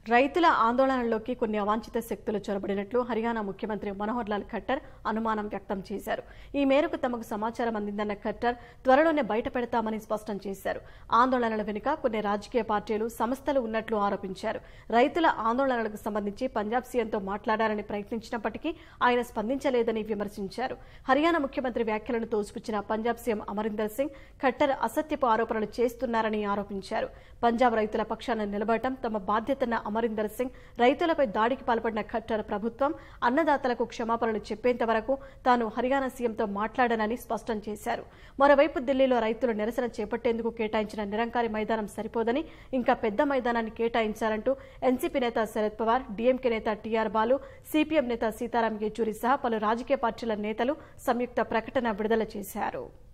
రైతుల ఆందోళనలోకి కొన్ని అవాంఛిత శక్తులు చొరబడినట్లు హర్యానా ముఖ్యమంత్రి మనోహర్ లాల్ ఖట్టర్ అనుమానం వ్యక్తం చేశారు ఈ మేరకు తమకు సమాచారం అందిందన్న ఖట్టర్ త్వరలోనే బయట పెడతామని స్పష్టం చేశారు ఆందోళనల వెనుక కొన్ని రాజకీయ పార్టీలు సంస్థలు ఉన్నట్లు ఆరోపించారు రైతుల ఆందోళనలకు సంబంధించి పంజాబ్ సీఎంతో మాట్లాడాలని ప్రయత్నించినప్పటికీ ఆయన స్పందించలేదని విమర్శించారు హర్యానా ముఖ్యమంత్రి వ్యాఖ్యలను తోసిపుచ్చిన పంజాబ్ సీఎం అమరీందర్ సింగ్ ఖట్టర్ అసత్యపు ఆరోపణలు చేస్తున్నారని ఆరోపించారు పంజాబ్ రైతుల పక్షాన నిలబడటం తమ బాధ్యతన్న అమరీందర్ సింగ్ రైతులపై దాడికి పాల్పడిన ఖట్టర్ ప్రభుత్వం అన్నదాతలకు క్షమాపణలు చెప్పేంత వరకు తాను హర్యానా సీఎంతో మాట్లాడనని స్పష్టం చేశారు మరోవైపు ఢిల్లీలో రైతులు నిరసన చేపట్టేందుకు కేటాయించిన నిరంకారి మైదానం సరిపోదని ఇంకా పెద్ద మైదానాన్ని కేటాయించాలంటూ ఎన్సీపీ నేత శరద్ పవార్ డీఎంకే నేత టీఆర్ బాలు సిపిఎం నేత సీతారాం యేచూరి సహా పలు రాజకీయ పార్టీల నేతలు సంయుక్త ప్రకటన విడుదల చేశారు